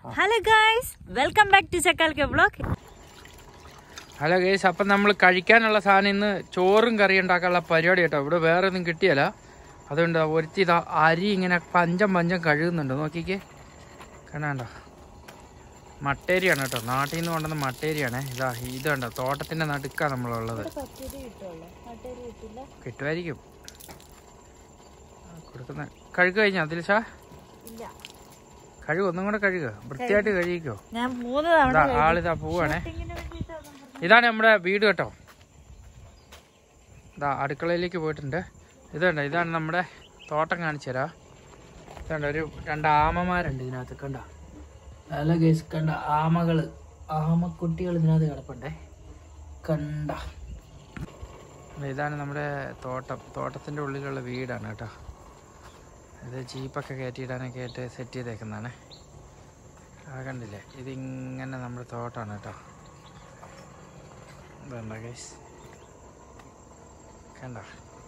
Hello guys welcome back to ചക്കാൽ കെ vlog hello guys appam നമ്മൾ കഴിക്കാനുള്ള സാധനം ഇന്ന് ചോറും കറി ഉണ്ടാക്കാനുള്ള പരിപാടി കേട്ടോ ഇവിടെ വേറെ ഒന്നും കിട്ടിയല്ല അതുകൊണ്ട് ഒരുത്തി ഇതാ അരി ഇങ്ങനെ പഞ്ചം പഞ്ചം കഴുകുന്നുണ്ട് നോക്കിക്കേ കണ്ടാണ്ടോ മട്ടേരിയാണ് കേട്ടോ നാട്ടിൽ നിന്ന് കൊണ്ടുവന്ന മട്ടേരിയാണ് ഇതാ ഇത് കണ്ടോ തോട്ടത്തിൻ്റെ നടുക്കാണ് നമ്മളുള്ളത് കിട്ടുമായിരിക്കും ആ, കൊടുക്കുന്ന കഴുകു കഴിഞ്ഞാ അതിൽ ഷാ കഴുകു ഒന്നും കൂടെ കഴുകുക വൃത്തിയായിട്ട് കഴുകിക്കോ ഞാൻ മൂന്ന് തവണ ഇതാ ആളിതാ പോവാണേ ഇതാണ് നമ്മുടെ വീട് കേട്ടോ ഇതാ അടുക്കളയിലേക്ക് പോയിട്ടുണ്ട് ഇതുണ്ട് ഇതാണ് നമ്മുടെ തോട്ടം കാണിച്ചു തരാം ഇതുണ്ട് ഒരു രണ്ട് ആമമാരുണ്ട് ഇതിനകത്ത് കണ്ട നല്ല കേസ് കണ്ട ആമകള് ആമക്കുട്ടികൾ ഇതിനകത്ത് കിടപ്പുണ്ടേ കണ്ട ഇതാണ് നമ്മുടെ തോട്ടം തോട്ടത്തിൻ്റെ ഉള്ളിലുള്ള വീടാണ് കേട്ടോ ഇത് ജീപ്പൊക്കെ കയറ്റിയിടാനൊക്കെ ആയിട്ട് സെറ്റ് ചെയ്തേക്കുന്നതാണ് ആ കണ്ടില്ലേ ഇതിങ്ങനെ നമ്മുടെ തോട്ടമാണ് കേട്ടോ ഇതുണ്ടോ ഗൈസ് കണ്ടോ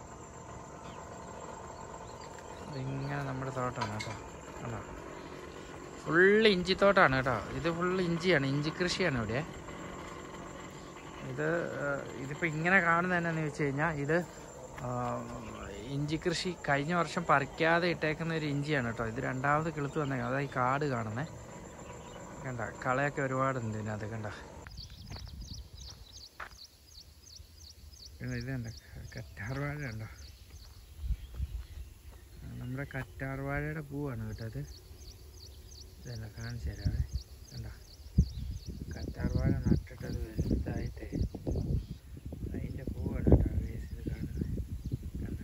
ഇതിങ്ങനെ നമ്മുടെ തോട്ടമാണ് കേട്ടോ കണ്ടോ ഫുള്ള് ഇഞ്ചി തോട്ടമാണ് കേട്ടോ ഇത് ഫുള്ള് ഇഞ്ചിയാണ് ഇഞ്ചി കൃഷിയാണ് ഇവിടെ ഇത് ഏഹ്, ഇതിപ്പോൾ ഇങ്ങനെ കാണുന്നത് എന്നാന്ന് വെച്ച് കഴിഞ്ഞാൽ ഇത് ആഹ്, ഇഞ്ചി കൃഷി കഴിഞ്ഞ വർഷം പറിക്കാതെ ഇട്ടേക്കുന്ന ഒരു ഇഞ്ചിയാണ് കേട്ടോ ഇത് രണ്ടാമത് കിളുത്ത് വന്നേക്കാം അതാ ഈ കാട് കാണുന്നേ കണ്ട കളയൊക്കെ ഒരുപാടുണ്ട് ഇതിനകത്ത് കണ്ട ഇത് കണ്ട കറ്റാർ വാഴ ഉണ്ടോ നമ്മുടെ കറ്റാർ വാഴയുടെ പൂവാണ് കേട്ടോ അത് ഇതല്ല കാണിച്ചു തരാവേ കണ്ട കറ്റാർ വാഴ നട്ടിട്ട് അത് വലുതായിട്ടേ അതിൻ്റെ പൂവാണ് കേട്ടോ guys ഇത് കാണുന്നത് കണ്ട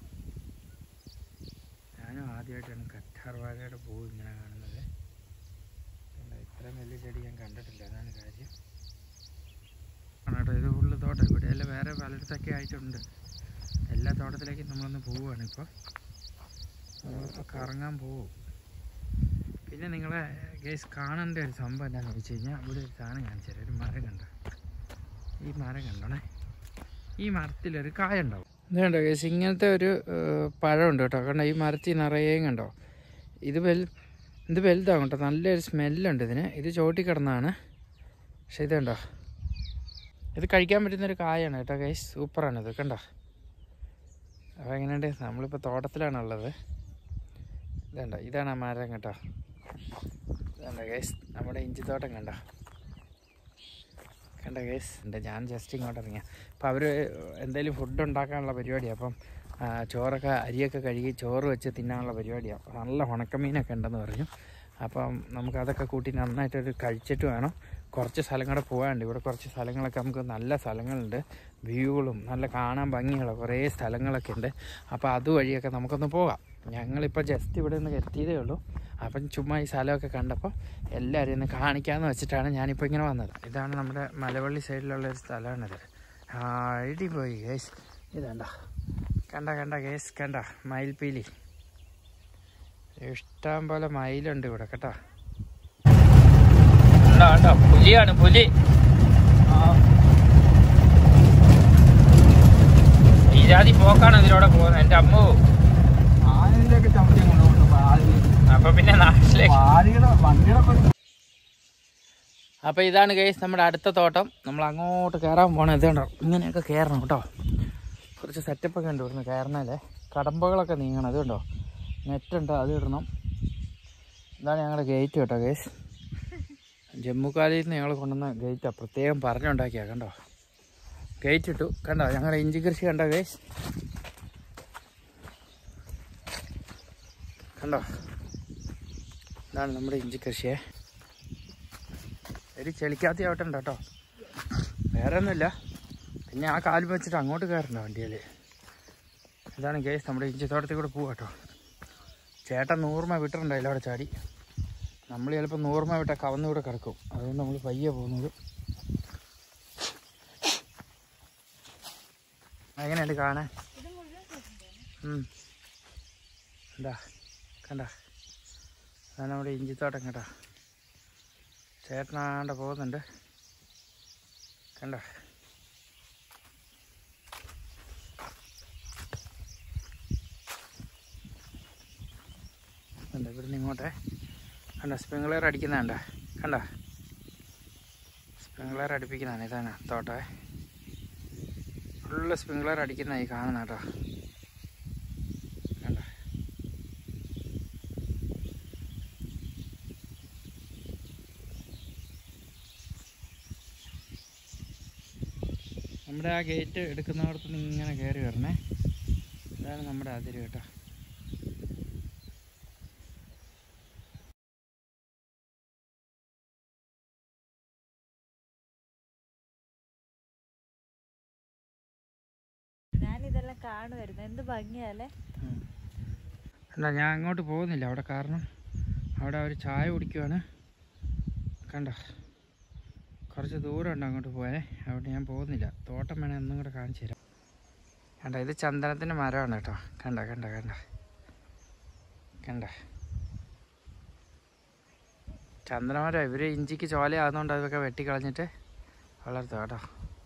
ഞാനും ആദ്യമായിട്ടാണ് കറ്റാർ വാഴയുടെ പൂ ഇങ്ങനെ കാണുന്നത് കണ്ട ഇത്രയും വലിയ ചെടി ഞാൻ കണ്ടിട്ടില്ല അതാണ് കാര്യം ആണ് കേട്ടോ ഇത് ഫുള്ള് തോട്ടം ഇവിടെ എല്ലാം വേറെ പലയിടത്തൊക്കെ ആയിട്ടുണ്ട് എല്ലാ തോട്ടത്തിലേക്കും നമ്മളൊന്ന് പോവുകയാണ് ഇപ്പോൾ നമ്മളിപ്പോൾ കറങ്ങാൻ പോവും പിന്നെ നിങ്ങളെ ഗേസ് കാണേണ്ട ഒരു സംഭവം എന്താണെന്ന് വെച്ച് കഴിഞ്ഞാൽ ഇവിടെ ഒരു സാധനം കാണിച്ചു തരാം ഒരു മരം കണ്ടോ ഈ മരം കണ്ടോണേ ഈ മരത്തിലൊരു കായ ഉണ്ടാവും ഇത് കണ്ടോ ഗേസ് ഇങ്ങനത്തെ ഒരു ഏഹ്, പഴമുണ്ട് കേട്ടോ കണ്ടോ ഈ മരത്തിൽ നിറയെ കണ്ടോ ഇത് വൽ ഇത് വലുതാവും കേട്ടോ നല്ലൊരു സ്മെല്ലുണ്ട് ഇതിന് ഇത് ചോട്ടി കിടന്നതാണ് പക്ഷെ ഇത് കണ്ടോ ഇത് കഴിക്കാൻ പറ്റുന്നൊരു കായാണ് കേട്ടോ ഗൈസ് സൂപ്പറാണ് ഇത് കണ്ടോ അപ്പോൾ എങ്ങനെയുണ്ട് നമ്മളിപ്പോൾ തോട്ടത്തിലാണ് ഉള്ളത് ഇതണ്ട ഇതാണ് ആ മരം കേട്ടോ ഇതണ്ട ഗൈസ് നമ്മുടെ ഇഞ്ചിത്തോട്ടം കണ്ടോ കണ്ട ഗൈസ് ഉണ്ട് ഞാൻ ജസ്റ്റ് ഇങ്ങോട്ട് ഇറങ്ങിയ അപ്പോൾ അവർ എന്തെങ്കിലും ഫുഡ് ഉണ്ടാക്കാനുള്ള പരിപാടിയാണ് അപ്പം ആ, ചോറൊക്കെ അരിയൊക്കെ കഴുകി ചോറ് വെച്ച് തിന്നാനുള്ള പരിപാടിയാണ് നല്ല ഉണക്കമീനൊക്കെ ഉണ്ടെന്ന് പറഞ്ഞു അപ്പം നമുക്ക് അതൊക്കെ കൂട്ടി നന്നായിട്ടൊരു കഴിച്ചിട്ട് വേണം കുറച്ച് സ്ഥലം കൂടെ പോകാനുണ്ട് ഇവിടെ കുറച്ച് സ്ഥലങ്ങളൊക്കെ നമുക്ക് നല്ല സ്ഥലങ്ങളുണ്ട് വ്യൂകളും നല്ല കാണാൻ ഭംഗിയുള്ള കുറേ സ്ഥലങ്ങളൊക്കെ ഉണ്ട് അപ്പോൾ അതുവഴിയൊക്കെ നമുക്കൊന്ന് പോകാം ഞങ്ങളിപ്പോൾ ജസ്റ്റ് ഇവിടെ നിന്ന് എത്തിയതേ ഉള്ളൂ അപ്പം ചുമ്മാ ഈ സ്ഥലമൊക്കെ കണ്ടപ്പോൾ എല്ലാവരും ഒന്ന് കാണിക്കാമെന്ന് വെച്ചിട്ടാണ് ഞാനിപ്പോൾ ഇങ്ങനെ വന്നത് ഇതാണ് നമ്മുടെ മലവള്ളി സൈഡിലുള്ള ഒരു സ്ഥലമാണിത് ആ എഴുതി പോയി ഗേസ് ഇതണ്ട കണ്ട കണ്ട ഗേസ് കണ്ട മയിൽപ്പീലി ഇഷ്ടം പോലെ മയിലുണ്ട് ഇവിടെ കേട്ടോ കണ്ടോ പുലിയാണ് പുലി ഈ ജാതി പോക്കാണ് ഇതിലൂടെ പോകുന്നത് എൻ്റെ അമ്മു ആനന്റെയൊക്കെ ചവിട്ടി കൊണ്ടുപോകുന്നു ആടിനെ അപ്പൊ പിന്നെ നാട്ടിലേക്ക് ആടിയുടെ വണ്ടിയുടെ അപ്പോൾ ഇതാണ് ഗൈസ് നമ്മുടെ അടുത്ത തോട്ടം നമ്മൾ അങ്ങോട്ട് കയറാൻ പോകണം ഇത് കണ്ടോ ഇങ്ങനെയൊക്കെ കയറണം കേട്ടോ കുറച്ച് സെറ്റപ്പൊക്കെ ഉണ്ട് ഇവിടുന്ന് കയറണല്ലേ കടമ്പകളൊക്കെ നീങ്ങണം അത് കണ്ടോ നെറ്റുണ്ട് അത് ഇടണം ഇതാണ് ഞങ്ങളുടെ ഗേറ്റ് കേട്ടോ ഗൈസ് ജമ്മുക്കാലിൽ നിന്ന് ഞങ്ങൾ കൊണ്ടുവന്ന ഗേറ്റാണ് പ്രത്യേകം പറഞ്ഞുണ്ടാക്കിയാ കണ്ടോ ഗേറ്റ് ഇട്ടു കണ്ടോ ഞങ്ങളുടെ ഇഞ്ചി കൃഷി കണ്ടോ ഗൈസ് കണ്ടോ ഇതാണ് നമ്മുടെ ഇഞ്ചി കൃഷിയെ ഒരു ചെളിക്കാത്തി ആവട്ടെ ഉണ്ട് കേട്ടോ വേറെ ഒന്നുമില്ല പിന്നെ ആ കാല് വെച്ചിട്ട് അങ്ങോട്ട് കയറണ്ട വണ്ടിയിൽ ഇതാണ് കേസ് നമ്മുടെ ഇഞ്ചി തോട്ടത്തിൽ കൂടെ പോവാ കേട്ടോ ചേട്ടൻ നൂറുമ വിട്ടിട്ടുണ്ടായില്ല അവിടെ ചാടി നമ്മൾ ചിലപ്പോൾ നൂറുമ വിട്ട കവന്നുകൂടെ കിടക്കും അതുകൊണ്ട് നമ്മൾ പയ്യെ പോകുന്നത് എങ്ങനെയുണ്ട് കാണാൻ ഉം. എന്താ കണ്ട അതാണ് നമ്മുടെ ഇഞ്ചിത്തോട്ടം കേട്ടോ ചേട്ടനാണ്ട് പോകുന്നുണ്ട് കണ്ട കണ്ടോ ഇവിടുന്ന് ഇങ്ങോട്ടേ കണ്ട സ്പ്രിംഗ്ലർ അടിക്കുന്നതാണ്ട കണ്ട സ്പ്രിംഗ്ലർ അടുപ്പിക്കുന്നതാണ് ഇതാണ് തോട്ടേ ഫുള്ള് സ്പ്രിംഗ്ലർ അടിക്കുന്ന ഈ കാണുന്ന കേട്ടോ കണ്ട നമ്മുടെ ആ ഗേറ്റ് എടുക്കുന്നിടത്ത് നിന്ന് ഇങ്ങനെ കയറി വരണേ ഇതാണ് നമ്മുടെ അതിര് കേട്ടോ ഞാനിതെല്ലാം കാണുമായിരുന്നു എന്ത് ഭംഗിയല്ലേ ഉം. അല്ല ഞാൻ അങ്ങോട്ട് പോകുന്നില്ല അവിടെ കാരണം അവിടെ അവർ ചായ കുടിക്കുവാണ് കണ്ട കുറച്ച് ദൂരം ഉണ്ട് അങ്ങോട്ട് പോയേ അവിടെ ഞാൻ പോകുന്നില്ല തോട്ടം വേണേൽ ഒന്നും കൂടെ കാണിച്ചു തരാം കണ്ട ഇത് ചന്ദനത്തിൻ്റെ മരമാണ് കേട്ടോ കണ്ട കണ്ട കണ്ട കണ്ട ചന്ദനമരം ഇവർ ഇഞ്ചിക്ക് ചോലയാകുന്നതുകൊണ്ട് അതൊക്കെ വെട്ടിക്കളഞ്ഞിട്ട് വളർത്തുക കേട്ടോ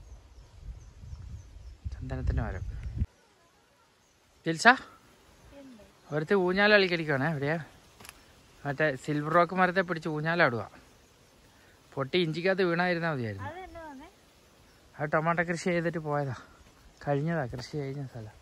ചന്ദനത്തിൻ്റെ മരം ജിൽസ ഒരുത്തി ഊഞ്ഞാല കളിക്കടിക്കുവാണേ എവിടെയാ മറ്റേ സിൽവർ റോക്ക് മരത്തെ പിടിച്ച് ഊഞ്ഞാലാടുക പൊട്ടി ഇഞ്ചിക്കകത്ത് വീണായിരുന്നാൽ മതിയായിരുന്നു അതെന്നെ വന്നേ അത് ടൊമാറ്റോ കൃഷി ചെയ്തിട്ട് പോയതാ കഴിഞ്ഞതാ കൃഷി കഴിഞ്ഞ സ്ഥലം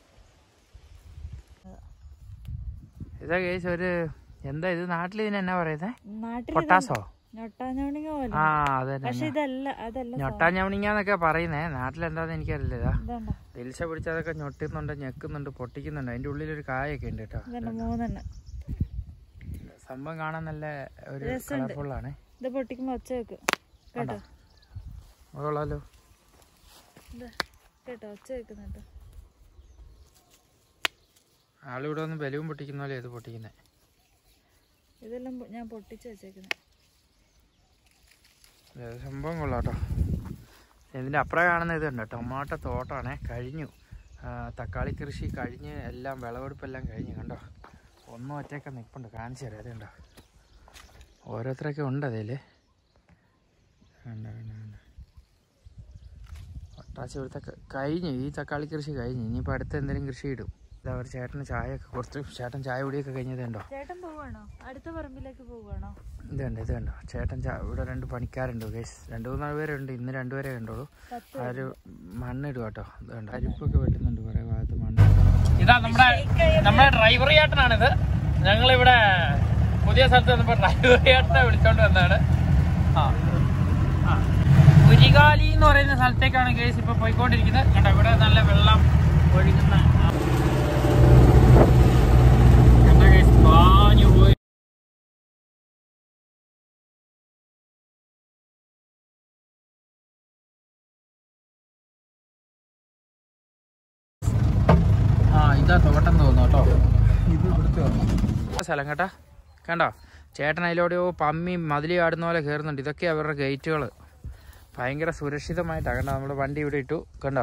ഇതാ കേസ് ഒരു എന്താ ഇത് നാട്ടിൽ ഇതിന് എന്നാ പറയുന്നേ നാട്ടിൽ പൊട്ടാസോ ഞൊട്ടാഞ്ഞോണിങ്ങ പോലെ ആ അതെ പക്ഷെ ഇതല്ല അതല്ല ഞൊട്ടാഞ്ഞവണിങ്ങന്നൊക്കെ പറയുന്നേ നാട്ടിലെന്താന്ന് എനിക്കറിയില്ല ഇതാ ഇതാണ്ട ദിൽസ പിടിച്ചതൊക്കെ ഞൊട്ടുന്നുണ്ട് ഞെക്കുന്നുണ്ട് പൊട്ടിക്കുന്നുണ്ട് അതിന്റെ ഉള്ളിലൊരു കായൊക്കെ ഉണ്ട് കേട്ടോ ഇതണ്ട മൂന്നെണ്ണം സംഭവം കാണാൻ നല്ല ഒരു രസമുണ്ട്. കളർഫുള്ളാണ് ഇത് പൊട്ടിക്കുമ്പോ ഒച്ച വെക്ക് കേട്ടോ കൊള്ളാലോ ഇതാ കേട്ടോ ഒച്ച വെക്കുന്നുട്ടോ ആളിവിടെ ഒന്ന് ബലൂൺ പൊട്ടിക്കുന്ന പോലെ ഇത് പൊട്ടിക്കുന്നത് ഇതെല്ലാം പൊ- ഞാൻ പൊട്ടിച്ച് വെച്ചേക്കുന്നത് സംഭവം കൊള്ളാട്ടോ ഇതിൻ്റെ അപ്പുറം കാണുന്ന ഇതുണ്ട് ടൊമാറ്റോ തോട്ടമാണേ കഴിഞ്ഞു ആ, തക്കാളി കൃഷി കഴിഞ്ഞ് എല്ലാം വിളവെടുപ്പെല്ലാം കഴിഞ്ഞു കണ്ടോ ഒന്നും ഒറ്റയൊക്കെ നിൽപ്പുണ്ട് കാണിച്ചു തരാം ഇതുണ്ടോ ഓരോരുത്തരൊക്കെ ഉണ്ട് അതിൽ കണ്ട കണ്ട കണ്ട ഒട്ടാച്ച ഇവിടുത്തെ ക- കഴിഞ്ഞു ഈ തക്കാളി കൃഷി കഴിഞ്ഞു ഇനിയിപ്പോൾ അടുത്ത് എന്തെങ്കിലും കൃഷി ഇടും ഇതാ ഒരു ചേട്ടന് ചായയൊക്കെ കൊടുത്തു ചേട്ടൻ ചായ കുടിയൊക്കെ കഴിഞ്ഞതുണ്ടോ ചേട്ടൻ പോവാണോ അടുത്ത പറമ്പിലേക്ക് പോവാണോ ഇതുണ്ട് ഇത് കണ്ടോ ചേട്ടൻ ചാ- ഇവിടെ രണ്ട് പണിക്കാരുണ്ട് ഗൈസ് രണ്ട് മൂന്നാല് പേരുണ്ട് ഇന്ന് രണ്ടുപേരെ കണ്ടോളൂ പത്ത് അവര് മണ്ണിടുക കേട്ടോ ഇത് കണ്ടോ അരിപ്പൊക്കെ വെട്ടുന്നുണ്ട് കുറെ ഭാഗത്ത് മണ്ണ് ഇതാ നമ്മുടെ നമ്മുടെ ഡ്രൈവർ ചേട്ടനാണിത് ഞങ്ങളിവിടെ പുതിയ സ്ഥലത്ത് വന്നപ്പോൾ ഡ്രൈവർ ചേട്ടനെ വിളിച്ചോണ്ട് വന്നതാണ് ആ ആ പുരികാലി എന്ന് പറയുന്ന സ്ഥലത്തേക്കാണ് കേസ് ഇപ്പൊ പോയിക്കൊണ്ടിരിക്കുന്നത് കണ്ടോ ഇവിടെ നല്ല വെള്ളം ഒഴുകുന്ന ആ. കണ്ടോ guys, പാഞ്ഞു പോയി ആ ഇതാ തോട്ടം തോന്നുന്നു കേട്ടോ ഇത് ഇവിടുത്തെ സ്ഥലം കേട്ടാ കണ്ടോ ചേട്ടൻ അതിലൂടെയോ പമ്മി മതിലി ആടുന്ന പോലെ കയറുന്നുണ്ട് ഇതൊക്കെ അവരുടെ ഗേറ്റുകൾ ഭയങ്കര സുരക്ഷിതമായിട്ടാണ് കണ്ടോ നമ്മുടെ വണ്ടി ഇവിടെ ഇട്ടു കണ്ടോ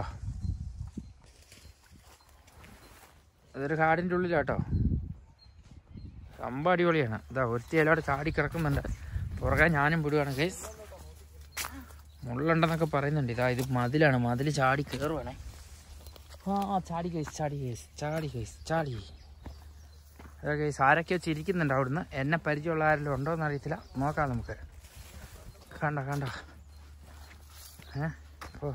അതൊരു കാടിൻ്റെ ഉള്ളിലാട്ടോ സംഭവം അടിപൊളിയാണ് ഇതാ ഒരുത്തി അതിലൂടെ ചാടി കിടക്കുന്നുണ്ട് പുറകെ ഞാനും വിടുകയാണ് കേസ് മുള്ളുണ്ടെന്നൊക്കെ പറയുന്നുണ്ട് ഇതാ ഇത് മതിലാണ് മതിൽ ചാടി കയറുവാണേ ആ ചാടി കേസ് ചാടി കേസ് ചാടി കേസ് ചാടി അതൊക്കെ ആരൊക്കെയോ ചിരിക്കുന്നുണ്ട് അവിടുന്ന് എന്നെ പരിചയമുള്ള ആരെങ്കിലും ഉണ്ടോ എന്ന് അറിയത്തില്ല നോക്കാം നമുക്ക് കണ്ട കണ്ട ഏ ഓ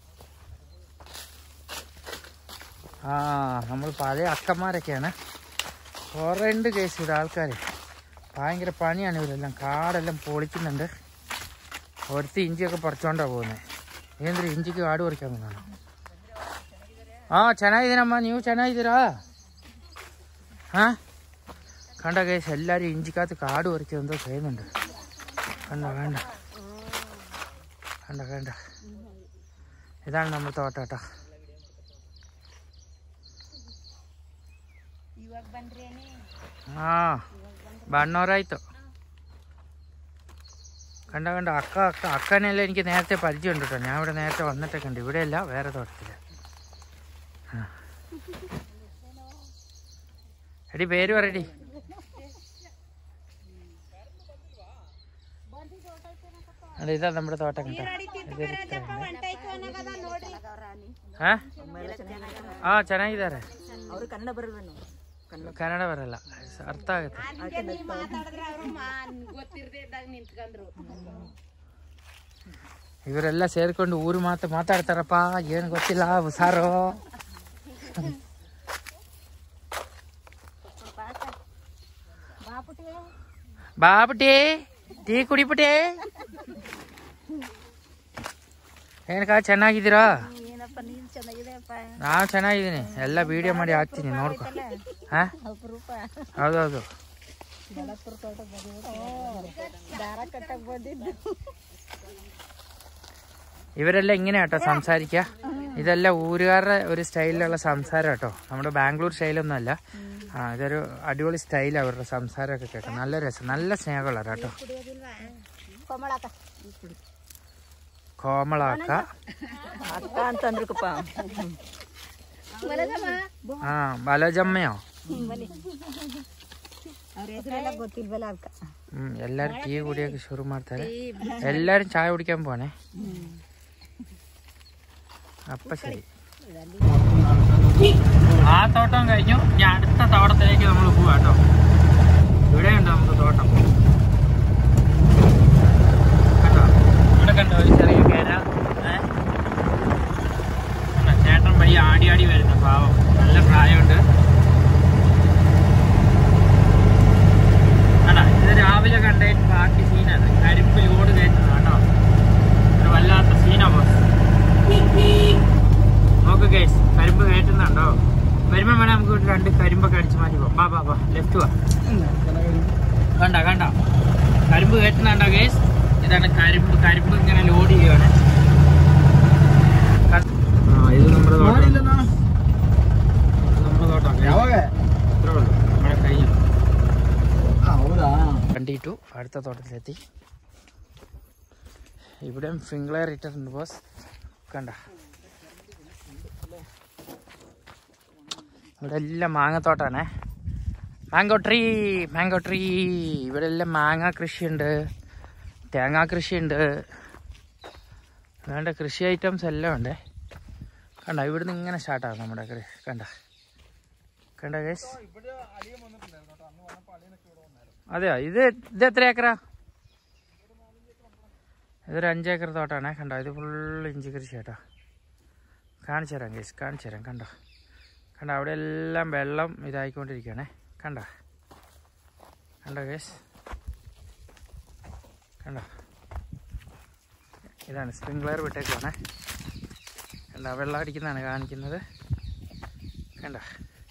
ആ നമ്മൾ പഴയ അക്കന്മാരൊക്കെയാണ് കുറേ ഉണ്ട് കേസ് ഇവിടെ ആൾക്കാർ ഭയങ്കര പണിയാണ് ഇവരെല്ലാം കാടെല്ലാം പൊളിക്കുന്നുണ്ട് ഒരുത്തി ഇഞ്ചിയൊക്കെ പറിച്ചോണ്ടാ പോകുന്നത് ಏನ್ರಿ ಇಂಜಿಗೆ ಆಡು ವರ್ಕ ನಾನು ಹಾಂ ಚೆನ್ನಾಗಿದ್ದೀನಮ್ಮ ನೀವು ಚೆನ್ನಾಗಿದ್ದೀರಾ ಹಾಂ കണ്ട കേസ് എല്ലാവരും ഇഞ്ചിക്കകത്ത് കാട് പറിക്കുക എന്തോ ചെയ്യുന്നുണ്ട് കണ്ട വേണ്ട കണ്ട കണ്ട ഇതാണ് നമ്മുടെ തോട്ടം കേട്ടോ ಹಾಂ ಬಣ್ಣವರಾಯ್ತು കണ്ട കണ്ട അക്ക അക്ക അക്കനെല്ലാം എനിക്ക് നേരത്തെ പരിചയമുണ്ട് കേട്ടോ ഞാൻ ഇവിടെ നേരത്തെ വന്നിട്ടൊക്കെ ഉണ്ട് ഇവിടെയല്ല വേറെ തോട്ടത്തില് ആ. എടി പേര് പറയടി അല്ല ഇതാ നമ്മുടെ തോട്ടം കേട്ടോ ഇതൊരു ഇത്രയുണ്ട്. ಆ? ಆ ಚೆನ್ನಾಗಿದ್ದಾರೆ ಅವ್ರು ಕನ್ನಡ ಬರಲ್ವೇನು ಕನ್ನಡ ಬರಲ್ಲ ಅರ್ಥ ಆಗುತ್ತೆ ಇವರೆಲ್ಲ ಸೇರ್ಕೊಂಡು ಊರು ಮಾತು ಮಾತಾಡ್ತಾರಪ್ಪ ಏನು ಗೊತ್ತಿಲ್ಲ ಸಾರು ಬಾಪುಟಿ ಟೀ ಕುಡಿಪುಟಿ ಏನಕ್ಕ ಚೆನ್ನಾಗಿದ್ದೀರಾ ಏನಪ್ಪ ನೀನ್ ಚೆನ್ನಾಗಿದೆಯಪ್ಪ ನಾವು ಚೆನ್ನಾಗಿದ್ದೀನಿ ಎಲ್ಲ ವಿಡಿಯೋ ಮಾಡಿ ಹಾಕ್ತೀನಿ ನೋಡ್ಕೊ ಹಾ ಅಪರೂಪ ಹೌದೌದು ದಡಪುರ ತೋಟ ದಾರ ಕಟ್ಟಕ್ ಬಂದಿದ್ದು ഇവരെല്ലാം ഇങ്ങനെ കേട്ടോ സംസാരിക്കുക ഇതെല്ലാം ഊരുകാരുടെ ഒരു സ്റ്റൈലിലുള്ള സംസാരം കേട്ടോ നമ്മുടെ ബാംഗ്ലൂർ സ്റ്റൈലൊന്നും അല്ല ആ ഇതൊരു അടിപൊളി സ്റ്റൈൽ അവരുടെ സംസാരമൊക്കെ കേട്ടോ നല്ല രസം നല്ല സ്നേഹമുള്ള കേട്ടോ ಕೊಮಳಾಕ കോമളാക്ക ಅಕ್ಕ ಅಂತಂದ್ರಕಪ್ಪ ആ ബലജമ്മയോ ಅವ್ರ ಹೆಸರೆಲ್ಲ ಗೊತ್ತಿಲ್ವಲ್ಲ ಅದಕ್ಕ ഉം, എല്ലാരും ടീ കുടിയൊക്കെ ശുരു ಮಾಡ್ತಾರೆ എല്ലാരും ചായ കുടിക്കാൻ പോണേ അപ്പൊ ശരി ആ തോട്ടം കഴിഞ്ഞു ഇനി അടുത്ത തോട്ടത്തിലേക്ക് നമ്മൾ പോവാ കേട്ടോ ഇവിടെ ഉണ്ട് നമുക്ക് തോട്ടം കണ്ടോ ഇവിടെ കണ്ടോ ഒരു ചെറിയ കേര ഏ? കണ്ടോ? ചേട്ടൻ വഴി ആടി ആടി വരുന്ന പാവം നല്ല പ്രായമുണ്ട് കണ്ടോ ഇത് രാവിലെ കണ്ടതിന് ബാക്കി സീനാണ് കരിമ്പ് ലോഡ് കയറ്റുന്ന കേട്ടോ ഒരു വല്ലാത്ത സീനാ ബോസ് നോക്ക് കേസ് കരിമ്പ് കയറ്റുന്നുണ്ടോ വരുമ്പോ വേണേ നമുക്ക് ഒരു രണ്ട് കരിമ്പൊക്കെ അടിച്ച് മാറ്റി പോവാം ബാ ബാ ബാ ലെഫ്റ്റ് വാ കണ്ട കണ്ട കരിമ്പ് കയറ്റുന്നുണ്ടോ കേസ് ഇതാണ് കരിമ്പ് കരിമ്പ് ഇങ്ങനെ ലോഡ് ചെയ്യുവാണ് ക- ആ ഇത് നമ്മുടെ തോട്ടം ಮಾಡಿಲ್ಲನಾ? ഇത് നമ്മുടെ തോട്ടം ಯಾವಾಗ ഇത്രേ ഉള്ളൂ നമ്മുടെ കഴിഞ്ഞു ಆ, ಹೌದಾ കണ്ടിട്ടു അടുത്ത തോട്ടത്തിലെത്തി ഇവിടെയും ഫിംഗ്ലർ ഇട്ടിട്ടുണ്ട് ബോസ് കണ്ട ഇവിടെ എല്ലാം മാങ്ങത്തോട്ടാണേ മാങ്കോ ട്രീ മാങ്കോ ട്രീ ഇവിടെ എല്ലാം മാങ്ങ കൃഷിയുണ്ട് തേങ്ങാ കൃഷിയുണ്ട് വേണ്ട കൃഷി ഐറ്റംസ് എല്ലാം ഉണ്ട് കണ്ട ഇവിടുന്ന് ഇങ്ങനെ സ്റ്റാർട്ടാണ് നമ്മുടെ കൃഷി കണ്ട കണ്ട കേസ് അതെയോ ഇത് ഇത് എത്ര ഏക്കറാ ഇതൊരു അഞ്ചേക്കർ തോട്ടാണേ കണ്ടോ ഇത് ഫുള്ള് ഇഞ്ചി കൃഷി കേട്ടോ കാണിച്ചു തരാം കേസ് കാണിച്ചു തരാം കണ്ടോ കണ്ടോ അവിടെ എല്ലാം വെള്ളം ഇതായിക്കൊണ്ടിരിക്കുകയാണേ കണ്ടോ കണ്ടോ കേസ് കണ്ടോ ഇതാണ് സ്പ്രിംഗ്ലർ വിട്ടേക്കുവാണേ കണ്ടോ വെള്ളം അടിക്കുന്നതാണ് കാണിക്കുന്നത് കണ്ടോ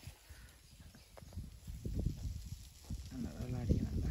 കണ്ടോ, വെള്ളം അടിക്കുന്നുണ്ട്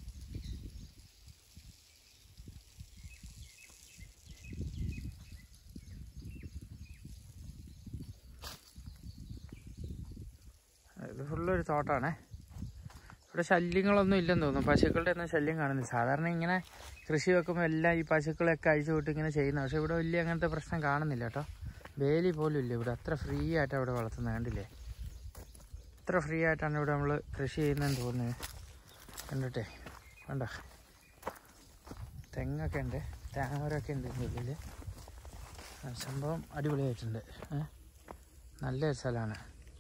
ഇത് ഫുള്ളൊരു തോട്ടാണേ ഇവിടെ ശല്യങ്ങളൊന്നും ഇല്ലെന്ന് തോന്നുന്നു പശുക്കളുടെ ഒന്നും ശല്യം കാണുന്നില്ല സാധാരണ ഇങ്ങനെ കൃഷി വെക്കുമ്പോൾ എല്ലാം ഈ പശുക്കളൊക്കെ അഴിച്ചു വിട്ട് ഇങ്ങനെ ചെയ്യുന്ന പക്ഷെ ഇവിടെ വലിയ അങ്ങനത്തെ പ്രശ്നം കാണുന്നില്ല കേട്ടോ വേലി പോലും ഇല്ല ഇവിടെ അത്ര ഫ്രീ ആയിട്ടാണ് ഇവിടെ വളർത്തുന്നത് കണ്ടില്ലേ അത്ര ഫ്രീ ആയിട്ടാണ് ഇവിടെ നമ്മൾ കൃഷി ചെയ്യുന്നതെന്ന് തോന്നുന്നത് കണ്ടിട്ടെ കണ്ടോ തെങ്ങൊക്കെ ഉണ്ട് തേങ്ങമരമൊക്കെ ഉണ്ട് ഇതിൻ്റെ ഉള്ളിൽ ആ, സംഭവം അടിപൊളിയായിട്ടുണ്ട് ഏ? നല്ലൊരു സ്ഥലമാണ്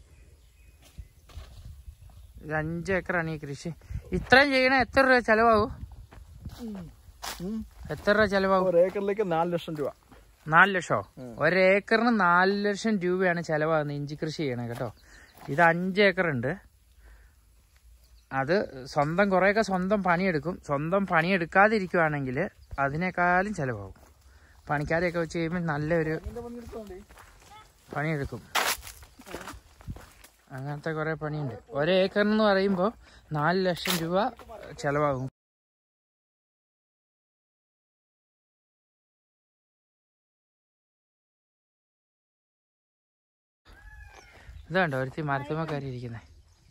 ഇത് അഞ്ച് ഏക്കറാണ് ഈ കൃഷി ഇത്രയും ചെയ്യണ എത്ര രൂപ ചെലവാകും എത്ര രൂപ ചെലവാകും ഒരു ഏക്കറിലേക്ക് നാല് ലക്ഷം രൂപ നാല് ലക്ഷോ ഉം. ഒരേക്കറിന് നാല് ലക്ഷം രൂപയാണ് ചെലവാകുന്നത് ഇഞ്ചി കൃഷി ചെയ്യണേ കേട്ടോ ഇത് അഞ്ച് ഏക്കറുണ്ട് അത് സ്വന്തം കുറേയൊക്കെ സ്വന്തം പണിയെടുക്കും സ്വന്തം പണിയെടുക്കാതിരിക്കുവാണെങ്കിൽ അതിനേക്കാളും ചിലവാകും പണിക്കാരെയൊക്കെ വെച്ച് കഴിയുമ്പോൾ നല്ലൊരു പണിയെടുക്കും അങ്ങനത്തെ കുറേ പണിയുണ്ട് ഒരേക്കറിന് പറയുമ്പോൾ നാല് ലക്ഷം രൂപ ചിലവാകും ഇതുണ്ടോ ഒരുത്തി മരത്തുമ്മ കയറി ഇരിക്കുന്നത്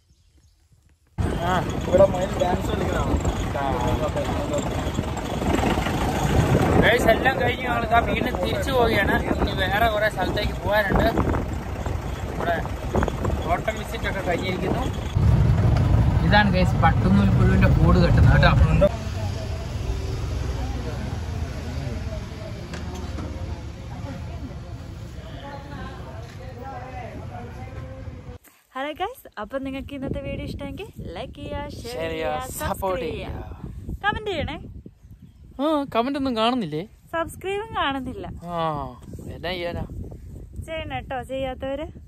ആ ഇവിടെ മയിൽ ഡാൻസ് കളിക്കണം ഗൈസ് എല്ലാം കഴിഞ്ഞ് ഞങ്ങൾ ഇതാ വീണ്ടും തിരിച്ചു പോവുകയാണ് ഇനി വേറെ കുറെ സ്ഥലത്തേക്ക് പോകാനുണ്ട് ഇവിടെ ഓട്ടം വിസിറ്റ് ഒക്കെ കഴിഞ്ഞിരിക്കുന്നു ഇതാണ് ഗൈസ് പട്ടുനൂൽ പുഴുവിന്റെ കൂട് കെട്ടുന്നത് കേട്ടോ ഹലോ ഗൈസ് അപ്പൊ നിങ്ങൾക്ക് ഇന്നത്തെ വീഡിയോ ഇഷ്ടമെങ്കിൽ ലൈക്ക് ചെയ്യുക ഷെയർ Share ചെയ്യുക, ചെയ്യുക support സബ്സ്ക്രൈബ് ചെയ്യുക. ചെയ്യുക കമന്റ് ചെയ്യണേ ആ കമന്റ് ഒന്നും കാണുന്നില്ലേ സബ്സ്ക്രൈബും കാണുന്നില്ല ആ എന്നാ ചെയ്യാനാ ചെയ്യണം കേട്ടോ ചെയ്യാത്തവര്